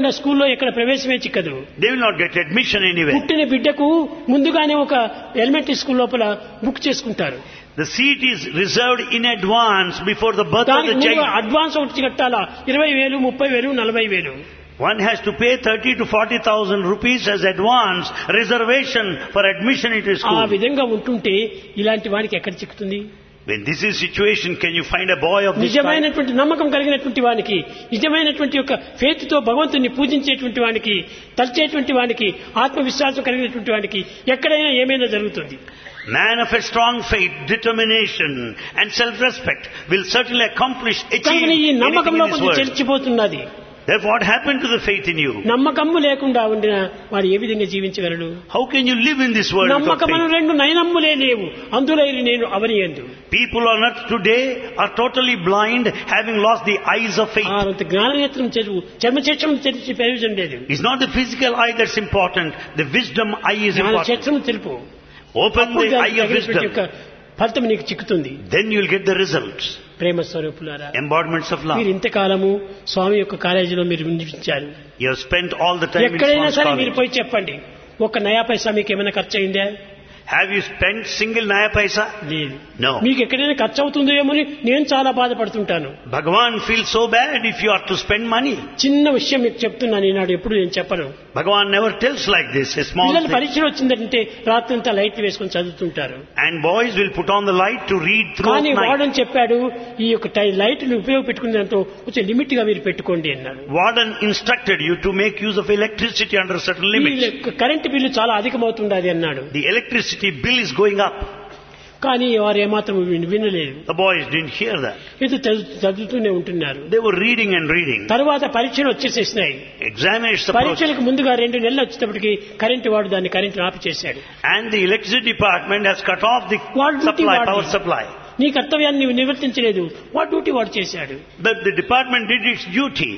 స్కూల్లో ఎక్కడ ప్రవేశమే చిక్కదు They will not get admission anywhere. పుట్టిన బిడ్డకు ముందుగానే ఒక ఎలిమెంటరీ స్కూల్ లోపల బుక్ చేసుకుంటారు The seat is reserved in advance before the birth of దానికి the ముందు child. అడ్వాన్స్ ఒకటి కట్టాలా ఇరవై వేలు ముప్పై వేలు నలభై వేలు One has to pay 30 to 40,000 rupees as advance reservation for admission into ఆ school. విధంగా ఉంటుంటే ఇలాంటి వానికి ఎక్కడ చిక్కుతుంది When this is situation, can you find a boy of this kind? నిజమైనటువంటి నమ్మకం కలిగినటువంటి వానికి నిజమైనటువంటి యొక్క faith తో భగవంతుని పూజించేటువంటి వానికి తలిచేటువంటి వానికి ఆత్మవిశ్వాసం కలిగినటువంటి వానికి ఎక్కడైనా ఏమైనా జరుగుతుంది Man of a strong faith, determination and self-respect will certainly accomplish, achieve కనుక ఈ anything నమ్మకంలో in this కొంచెం world. చెలిచిపోతున్నది Therefore, what happened to the faith in you? నమ్మకము లేకుండా ఉండిన వాడు ఏ విధంగా జీవించగలడు How can you live in this world without నమ్మకమును faith? రెండు నయనమ్ములే లేవు అందులైన నేను అవని ఎందు People on earth today are totally blind, having lost the eyes of faith. ఆ అంత జ్ఞాననేత్రం చెరువు చర్మచక్షం తెరిచి ప్రయోజనం లేదు It's not the physical eye that's important, the wisdom eye is important. జ్ఞానచక్షం తెలుపు Open అప్పుడు the దానికి eye of తగినటువంటి యొక్క wisdom, ఫలితం నీకు చిక్కుతుంది then you'll get the results. ప్రేమ స్వరూపులారా Embodiments of మీరు love. ఇంతకాలము స్వామి యొక్క కాలేజీలో మీరు ఉండించారు You have spent all the time in ఎక్కడైనా Swami's సరే మీరు college. పోయి చెప్పండి ఒక నయా పైసా మీకు ఏమైనా ఖర్చు అయిందా Have you spent single naya paisa? లేదు No. మీకు ఎక్కడైనా ఖర్చు అవుతుందో ఏమో అని నేను చాలా బాధపడుతుంటాను Bhagavan feels so bad if you are to spend money. చిన్న విషయం మీకు చెప్తున్నాను ఈనాడు ఎప్పుడు నేను చెప్పను Bhagavan never tells like this, a small పిల్లలు thing. పరీక్ష వచ్చిందంటే రాత్రంతా లైట్ వేసుకొని చదువుతుంటారు And boys will put on the light to read throughout కానీ night. వాడని చెప్పాడు ఈ యొక్క టై- లైట్ ని ఉపయోగపెట్టుకునే దాంతో కొంచెం లిమిట్ గా మీరు పెట్టుకోండి అన్నాడు Warden instructed you to make use of electricity under certain ఈ limits. యొక్క కరెంటు బిల్లు చాలా అధికమవుతుండది అన్నాడు The electricity bill is going up. కానీ వారు ఏమాత్రం విన్- వినలేదు The boys didn't hear that. ఇది చదువు- చదువుతూనే ఉంటున్నారు They were reading and reading. తర్వాత పరీక్షలు వచ్చేసేసినాయి Examiners approached. పరీక్షలకు ముందుగా రెండు నెలలు వచ్చేటప్పటికి కరెంటు వాడు దాన్ని కరెంటు ఆఫ్ చేశాడు And the electricity department has cut off the What duty supply, what power duty? supply. నీ కర్తవ్యాన్ని నీవు నిర్వర్తించలేదు వాడు డ్యూటీ వాడు చేశాడు But the department did its duty.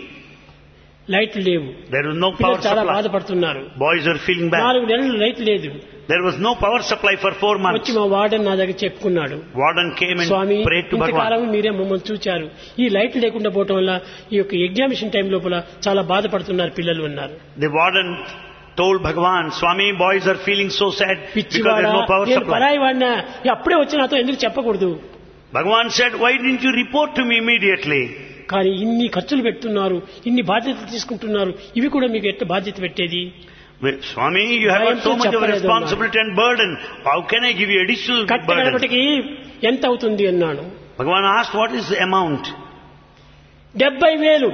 లైట్లు లేవు There was no power పిల్లలు చాలా supply. బాధపడుతున్నారు Boys are feeling bad. నాలుగు నెలలు లైట్ లేదు There was no power supply for four months. వచ్చి మా వార్డెన్ నా దగ్గర చెప్పుకున్నాడు Warden came and Swamy prayed to ఇంతకాలం Bhagavan. మీరే మమ్మల్ని చూచారు ఈ లైట్ లేకుండా పోవటం వల్ల ఈ యొక్క ఎగ్జామినేషన్ టైం లోపల చాలా బాధపడుతున్నారు పిల్లలు అన్నారు The warden told Bhagavan, Swami, boys are feeling so sad because పిచ్చివాడా there's no power నేను supply. పరాయి వాడినా అప్పుడే వచ్చి నాతో ఎందుకు చెప్పకూడదు Bhagavan said, why didn't you report to me immediately? కానీ ఇన్ని ఖర్చులు పెడుతున్నారు ఇన్ని బాధ్యతలు తీసుకుంటున్నారు ఇవి కూడా మీకు ఎట్లా బాధ్యత పెట్టేది Well, Swami, you have got so భయంతో much of చెప్పలేదు responsibility and burden. How can I give you additional కట్ట burden? గడపటికి ఎంత అవుతుంది అన్నాడు Bhagavan asked, what is the amount? డెబ్బై వేలు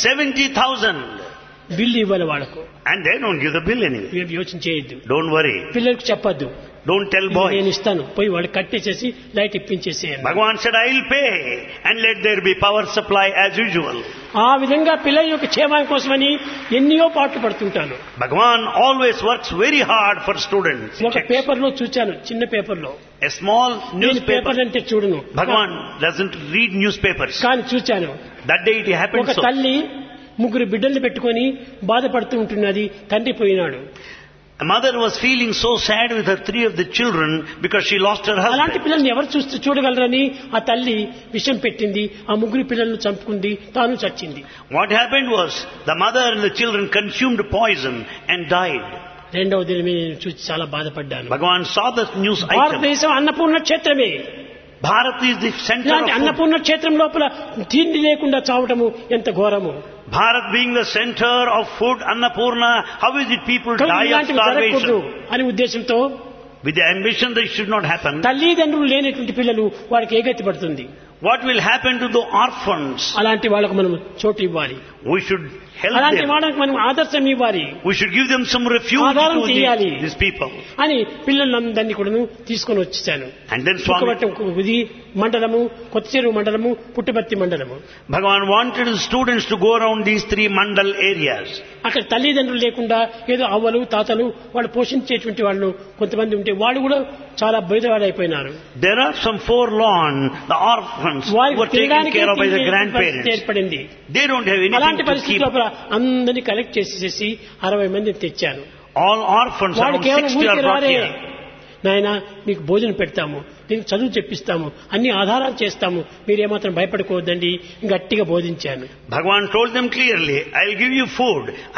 70,000. బిల్లు ఇవ్వాలి వాళ్ళకు And they don't give the bill anyway. ఇవేం యోచన చేయొద్దు Don't worry. పిల్లలకు చెప్పొద్దు Don't tell ఇది boys. నేను ఇస్తాను పోయి వాళ్ళు కట్టేసేసి లైట్ ఇప్పించేసేయాలి Bhagavan said, I will pay and let there be power supply as usual. ఆ విధంగా పిల్లల యొక్క క్షేమం కోసమని ఎన్నో పాటలు పడుతుంటాను Bhagavan always works very hard for students. He ఒక checks. పేపర్ లో చూచాను చిన్న పేపర్ లో A small నేను newspaper. పేపర్ అంటే చూడను Bhagavan doesn't read newspapers. కానీ చూచాను That day it happened ఒక so. తల్లి ముగ్గురు బిడ్డల్ని పెట్టుకొని బాధపడుతూ ఉంటున్నది తండ్రి పోయినాడు A mother was feeling so sad with her three of the children because she lost her అలాంటి husband. పిల్లల్ని ఎవరు చూస్తూ చూడగలరని ఆ తల్లి విషం పెట్టింది ఆ ముగ్గురు పిల్లలను చంపుకుంది తాను చచ్చింది What happened was the mother and the children consumed poison and died. రెండవ దినమే నేను చూసి చాలా బాధపడ్డాను Bhagavan saw the news item. భారతదేశం Annapurna క్షేత్రమే Bharat is the center ఇలాంటి of food. అన్నపూర్ణ క్షేత్రం లోపల తిండి లేకుండా చావటము ఎంత ఘోరము Bharat being the center of food, Annapurna, how is it people కనుక die of ఇలాంటివి జరగకూడదు starvation? అనే ఉద్దేశంతో With the ambition that it should not happen, తల్లిదండ్రులు లేనటువంటి పిల్లలు వారికి ఏ గతి పడుతుంది what will happen to the orphans? అలాంటి వాళ్ళకు మనం చోటు ఇవ్వాలి We should help అలాంటి them. వాళ్ళకి మనం ఆదర్శం ఇవ్వాలి We should give them some refuge ఆధారం to చేయాలి. the, these people. అని పిల్లలందరినీ కూడా తీసుకొని వచ్చేసాను And then Swami, చుక్కవట్టం ఇది మండలము కొత్త చెరువు మండలము పుట్టపర్తి మండలము Bhagavan wanted the students to go around these three mandal areas. అక్కడ తల్లిదండ్రులు లేకుండా ఏదో అవ్వలు తాతలు వాళ్ళు పోషించేటువంటి వాళ్ళు కొంతమంది ఉంటే వాళ్ళు కూడా చాలా బయటవాడైపోయినారు There are some forlorn, the orphans who వారికి were taken తినడానికి care of by the పరిస్థితి grandparents. ఏర్పడింది They don't have anything అలాంటి to పరిస్థితి keep. లోపల అందరినీ కలెక్ట్ చేసేసి అరవై మందిని తెచ్చాను All orphans, వాడు around కేవలం 60 are ఊరికి brought రారే here. నాయన మీకు భోజనం పెడతాము మీకు చదువు చెప్పిస్తాము అన్ని ఆధారాలు చేస్తాము మీరేమాత్రం భయపడుకోవద్దండి గట్టిగా బోధించాను Bhagavan told them clearly, I'll give you food.